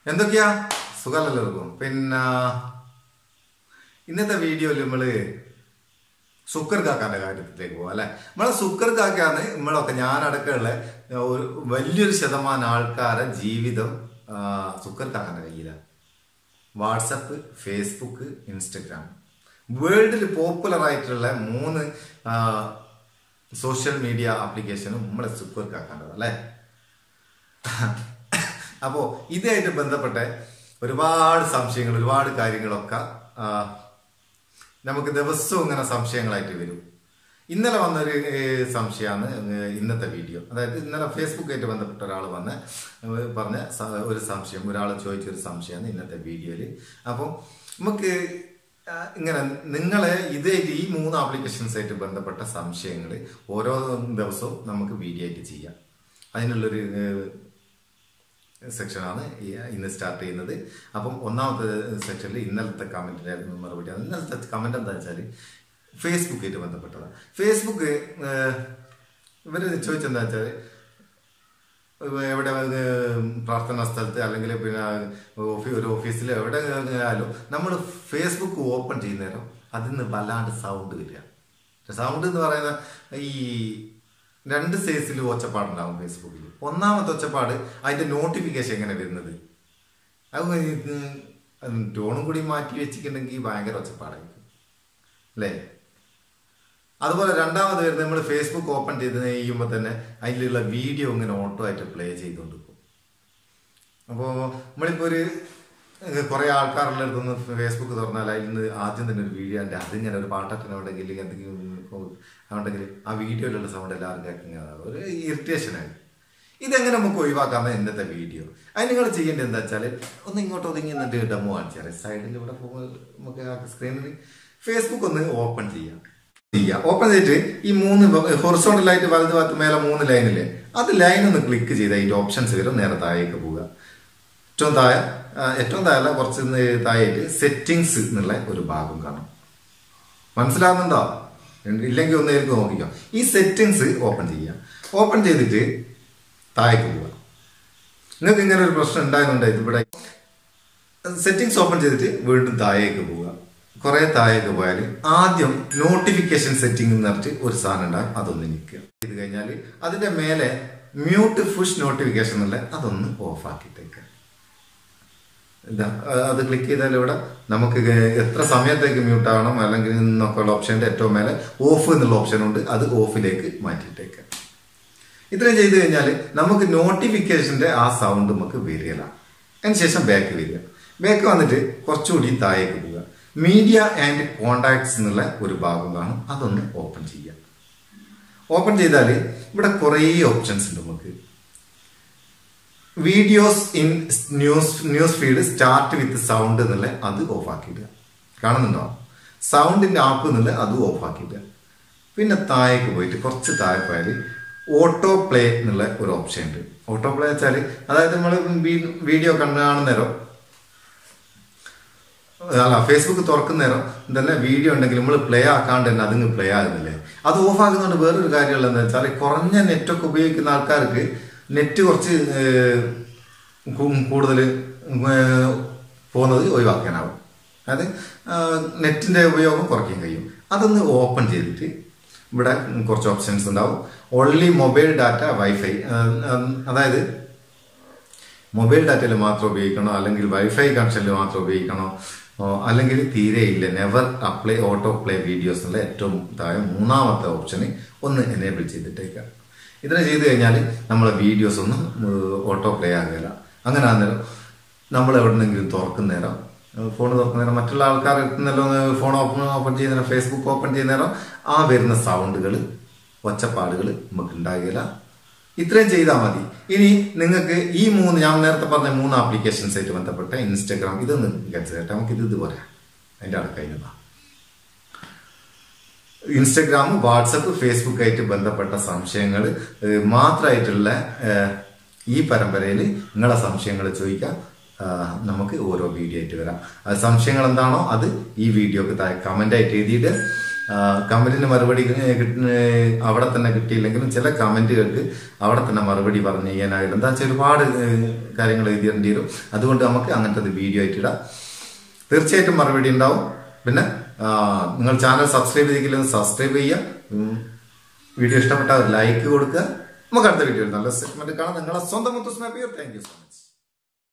എന്തൊക്കെയാ സുഖമല്ലല്ലോ പിന്നെ ഇന്നത്തെ വീഡിയോയിൽ നമ്മള് സുക്കർ കാക്കാന്റെ കാര്യത്തിലേക്ക് പോവാം അല്ലെ നമ്മളെ സുക്കർ കാക്കാന്ന് നമ്മളൊക്കെ ഞാനടക്കമുള്ള ഒരു വലിയൊരു ശതമാനം ആൾക്കാരെ ജീവിതം ആ, സുക്കർ കാക്കാന്റെ കയ്യിലാണ് വാട്സപ്പ് ഫേസ്ബുക്ക് ഇൻസ്റ്റഗ്രാം വേൾഡിൽ പോപ്പുലർ ആയിട്ടുള്ള മൂന്ന് സോഷ്യൽ മീഡിയ ആപ്ലിക്കേഷനും നമ്മളെ സുക്കർ കാക്കാൻ്റെത് അല്ലേ അപ്പോൾ ഇതായിട്ട് ബന്ധപ്പെട്ട ഒരുപാട് സംശയങ്ങൾ ഒരുപാട് കാര്യങ്ങളൊക്കെ ആ, നമുക്ക് ദിവസവും ഇങ്ങനെ സംശയങ്ങളായിട്ട് വരും ഇന്നലെ വന്നൊരു ഏഹ്, സംശയമാണ് ഏഹ്, ഇന്നത്തെ വീഡിയോ അതായത് ഇന്നലെ ഫേസ്ബുക്കായിട്ട് ബന്ധപ്പെട്ട ഒരാൾ വന്ന് ഏഹ്, പറഞ്ഞ സ- ഒരു സംശയം ഒരാൾ ചോദിച്ച ഒരു സംശയമാണ് ഇന്നത്തെ വീഡിയോയിൽ അപ്പോൾ നമുക്ക് ആ, ഇങ്ങനെ നിങ്ങളെ ഇതായിട്ട് ഈ മൂന്ന് ആപ്ലിക്കേഷൻസ് ആയിട്ട് ബന്ധപ്പെട്ട സംശയങ്ങൾ ഓരോ ദിവസവും നമുക്ക് വീഡിയോ ആയിട്ട് ചെയ്യാം അതിനുള്ളൊരു ഏഹ്, സെക്ഷനാണ് ഈ- ഇന്ന് സ്റ്റാർട്ട് ചെയ്യുന്നത് അപ്പം ഒന്നാമത്തെ സെക്ഷനിൽ ഇന്നലത്തെ കമന്റിന്റെ മറുപടിയാണ് ഇന്നലത്തെ കമന്റ് എന്താ വെച്ചാൽ ഫേസ്ബുക്കായിട്ട് ബന്ധപ്പെട്ടതാണ് ഫേസ്ബുക്ക് ഏഹ്, ഇവര് ചോദിച്ചെന്താ വെച്ചാൽ എവിടെ ഏഹ്, പ്രാർത്ഥനാ സ്ഥലത്ത് അല്ലെങ്കിൽ പിന്നെ ഓഫീ- ഒരു ഓഫീസിൽ എവിടെ ആയാലും നമ്മൾ ഫേസ്ബുക്ക് ഓപ്പൺ ചെയ്യുന്നേരം അതിൽ നിന്ന് വല്ലാണ്ട് സൗണ്ട് വരിക സൗണ്ട് എന്ന് പറയുന്ന ഈ രണ്ട് സൈസിൽ ഒച്ചപ്പാടുണ്ടാവും ഫേസ്ബുക്കിൽ ഒന്നാമത്തെ ഒച്ചപ്പാട് അതിന്റെ നോട്ടിഫിക്കേഷൻ എങ്ങനെ വരുന്നത് അത് ടോണും കൂടി മാറ്റി വെച്ചിട്ടുണ്ടെങ്കിൽ ഭയങ്കര ഒച്ചപ്പാടായിരിക്കും അല്ലേ അതുപോലെ രണ്ടാമത് വരുന്നത് നമ്മൾ ഫേസ്ബുക്ക് ഓപ്പൺ ചെയ്ത് കഴിയുമ്പോൾ തന്നെ അതിലുള്ള വീഡിയോ ഇങ്ങനെ ഓട്ടോ ആയിട്ട് പ്ലേ ചെയ്തുകൊണ്ടിരിക്കും അപ്പോൾ നമ്മളിപ്പോൾ ഒരു കുറെ ആൾക്കാരുടെ അടുത്തുനിന്ന് ഫേസ്ബുക്ക് തുറന്നാൽ അതിൽ നിന്ന് ആദ്യം തന്നെ ഒരു വീഡിയോ ഉണ്ട് അതിങ്ങനെ ഒരു പാട്ടത്തിന് ഉണ്ടെങ്കിൽ എന്തെങ്കിലും ഉണ്ടെങ്കിൽ ആ വീഡിയോയിലുള്ള സൗണ്ട് എല്ലാവരും കേൾക്കുന്ന ഒരു ഇറിറ്റേഷനാണ് ഇതെങ്ങനെ നമുക്ക് ഒഴിവാക്കാമെന്ന് ഇന്നത്തെ വീഡിയോ അത് നിങ്ങൾ ചെയ്യേണ്ടത് എന്താ വെച്ചാൽ ഒന്ന് ഇങ്ങോട്ട് ഒതുങ്ങി നിന്നിട്ട് ഡെമോ കാണിച്ചാൽ സൈഡിൽ ഇവിടെ പോകുമ്പോൾ നമുക്ക് സ്ക്രീനിൽ ഫേസ്ബുക്ക് ഒന്ന് ഓപ്പൺ ചെയ്യാം ചെയ്യാം ഓപ്പൺ ചെയ്തിട്ട് ഈ മൂന്ന് ഹൊറിസോണ്ടലായിട്ട് വലത് ഭാഗത്ത് മേലെ മൂന്ന് ലൈനില്ലേ അത് ലൈൻ ഒന്ന് ക്ലിക്ക് ചെയ്ത് അതിന്റെ ഓപ്ഷൻസ് വരും നേരെ താഴേക്ക് പോവുക ഏറ്റവും താഴെ ആ, ഏറ്റവും താഴെ കുറച്ച് താഴെയായിട്ട് സെറ്റിങ്സ് എന്നുള്ള ഒരു ഭാഗം കാണും മനസ്സിലാവുന്നുണ്ടോ ഇല്ലെങ്കിൽ ഒന്ന് എനിക്ക് നോക്കിക്കോ ഈ സെറ്റിങ്സ് ഓപ്പൺ ചെയ്യാം ഓപ്പൺ ചെയ്തിട്ട് താഴേക്ക് പോവുക നിങ്ങൾക്ക് ഇങ്ങനെ ഒരു പ്രശ്നം ഉണ്ടായിരുന്നുണ്ട് ഇവിടെ സെറ്റിങ്സ് ഓപ്പൺ ചെയ്തിട്ട് വീണ്ടും താഴേക്ക് പോവുക കുറെ താഴേക്ക് പോയാൽ ആദ്യം നോട്ടിഫിക്കേഷൻ സെറ്റിംഗ് എന്ന് പറഞ്ഞിട്ട് ഒരു സാധനം ഉണ്ടാകും അതൊന്ന് നിൽക്കുക ഇത് കഴിഞ്ഞാൽ അതിന്റെ മേലെ മ്യൂട്ട് പുഷ് നോട്ടിഫിക്കേഷൻ എന്നുള്ള അതൊന്ന് ഓഫ് ആക്കിയിട്ടേക്ക് ഇതാ അഹ് അത് ക്ലിക്ക് ചെയ്താൽ ഇവിടെ നമുക്ക് എത്ര സമയത്തേക്ക് മ്യൂട്ട് ആവണം അല്ലെങ്കിൽ എന്നൊക്കെയുള്ള ഓപ്ഷന്റെ ഏറ്റവും മേലെ ഓഫ് എന്നുള്ള ഓപ്ഷൻ ഉണ്ട് അത് ഓഫിലേക്ക് മാറ്റിയിട്ടേക്ക് ഇത്രയും ചെയ്ത് കഴിഞ്ഞാൽ നമുക്ക് നോട്ടിഫിക്കേഷന്റെ ആ സൗണ്ട് നമുക്ക് വരികയില്ല അതിനുശേഷം ബാക്ക് വരിക ബാക്ക് വന്നിട്ട് കുറച്ചുകൂടി താഴേക്ക് പോവുക മീഡിയ ആൻഡ് കോണ്ടാക്ട്സ് എന്നുള്ള ഒരു ഭാഗം കാണും അതൊന്ന് ഓപ്പൺ ചെയ്യുക ഓപ്പൺ ചെയ്താൽ ഇവിടെ കുറേ ഓപ്ഷൻസ് ഉണ്ട് നമുക്ക് videos in news news feed start with sound എന്നുള്ള അത് ഓഫ് ആക്കിയിടുക കാണുന്നുണ്ടോ സൗണ്ടിന്റെ ആപ്പ് എന്നുള്ള അത് ഓഫ് ആക്കിയിടുക പിന്നെ താഴേക്ക് പോയിട്ട് കുറച്ച് താഴെ പോയാൽ ഓട്ടോ പ്ലേ എന്നുള്ള ഒരു ഓപ്ഷൻ ഉണ്ട് ഓട്ടോ പ്ലേ വെച്ചാൽ അതായത് നമ്മൾ വീഡിയോ കണ്ടു കാണുന്നേരം അല്ല ഫേസ്ബുക്ക് തുറക്കുന്നേരം തന്നെ വീഡിയോ ഉണ്ടെങ്കിൽ നമ്മൾ പ്ലേ ആക്കാണ്ട് തന്നെ അതിങ്ങ് പ്ലേ ആകുന്നില്ലേ അത് ഓഫ് ആകുന്നതുകൊണ്ട് വേറൊരു കാര്യമുള്ളതെന്ന് വെച്ചാൽ കുറഞ്ഞ നെറ്റൊക്കെ ഉപയോഗിക്കുന്ന ആൾക്കാർക്ക് നെറ്റ് കുറച്ച് കൂടുതൽ പോകുന്നത് ഒഴിവാക്കാനാവും അതായത് നെറ്റിന്റെ ഉപയോഗം കുറയ്ക്കാൻ കഴിയും അതൊന്ന് ഓപ്പൺ ചെയ്തിട്ട് ഇവിടെ കുറച്ച് ഓപ്ഷൻസ് ഉണ്ടാവും ഓൺലി മൊബൈൽ ഡാറ്റ വൈഫൈ അതായത് മൊബൈൽ ഡാറ്റയിൽ മാത്രം ഉപയോഗിക്കണോ അല്ലെങ്കിൽ വൈഫൈ കണക്ഷനിൽ മാത്രം ഉപയോഗിക്കണോ ഓ, അല്ലെങ്കിൽ തീരെ ഇല്ല never apply auto play videos എന്നുള്ള ഏറ്റവും താഴെ മൂന്നാമത്തെ ഓപ്ഷന് ഒന്ന് എനേബിൾ ചെയ്തിട്ടേക്കാം ഇതിനെ ചെയ്ത് കഴിഞ്ഞാൽ നമ്മളെ വീഡിയോസ് ഒന്നും ഓട്ടോ പ്ലേ ആകില്ല അങ്ങനെ അന്നേരം നമ്മൾ എവിടെന്നെങ്കിലും തുറക്കുന്നേരം ഫോൺ തുറക്കുന്നേരം മറ്റുള്ള ആൾക്കാർ എത്തുന്നല്ലോ ഫോൺ ഓപ്പൺ ഓപ്പൺ ചെയ്യുന്നേരം ഫേസ്ബുക്ക് ഓപ്പൺ ചെയ്യുന്നേരം ആ വരുന്ന സൗണ്ടുകൾ ഒച്ചപ്പാടുകൾ നമുക്ക് ഉണ്ടാകില്ല ഇത്രയും ചെയ്താൽ മതി ഇനി നിങ്ങൾക്ക് ഈ മൂന്ന് ഞാൻ നേരത്തെ പറഞ്ഞ മൂന്ന് ആപ്ലിക്കേഷൻസ് ആയിട്ട് ബന്ധപ്പെട്ട ഇൻസ്റ്റഗ്രാം ഇതൊന്ന് കേട്ടോ നമുക്ക് ഇത് ഇതുപോലെ അതിന്റെ അടുത്ത് കഴിഞ്ഞതാ ഇൻസ്റ്റഗ്രാം വാട്സപ്പ് ഫേസ്ബുക്ക് ആയിട്ട് ബന്ധപ്പെട്ട സംശയങ്ങൾ മാത്രമായിട്ടുള്ള ഏഹ്, ഈ പരമ്പരയിൽ നിങ്ങളെ സംശയങ്ങൾ ചോദിക്കാം ആ, നമുക്ക് ഓരോ വീഡിയോ ആയിട്ട് വരാം അത് സംശയങ്ങൾ എന്താണോ അത് ഈ വീഡിയോക്ക് താഴെ കമന്റ് ആയിട്ട് എഴുതിയിട്ട് കമന്റിന് മറുപടി ഏ, കിട്ട- ഏ, അവിടെ തന്നെ കിട്ടിയില്ലെങ്കിലും ചില കമന്റുകൾക്ക് അവിടെ തന്നെ മറുപടി പറഞ്ഞു ചെയ്യാനായിട്ട് എന്താ വെച്ചാൽ ഒരുപാട് കാര്യങ്ങൾ എഴുതേണ്ടി വരും അതുകൊണ്ട് നമുക്ക് അങ്ങനത്തെ ഒരു വീഡിയോ ആയിട്ട് ഇടാം തീർച്ചയായിട്ടും മറുപടി ഉണ്ടാവും പിന്നെ ആ, നിങ്ങൾ ചാനൽ സബ്സ്ക്രൈബ് ചെയ്തില്ലെങ്കിൽ സബ്സ്ക്രൈബ് ചെയ്യുക ഉം. വീഡിയോ ഇഷ്ടപ്പെട്ടാൽ ലൈക്ക് കൊടുക്കുക നമുക്ക് അടുത്ത വീഡിയോ നല്ല സെഗ്മെന്റ് കാണാം നിങ്ങളെ സ്വന്തം മുത്തുസ്മ താങ്ക് യു സോ മച്ച്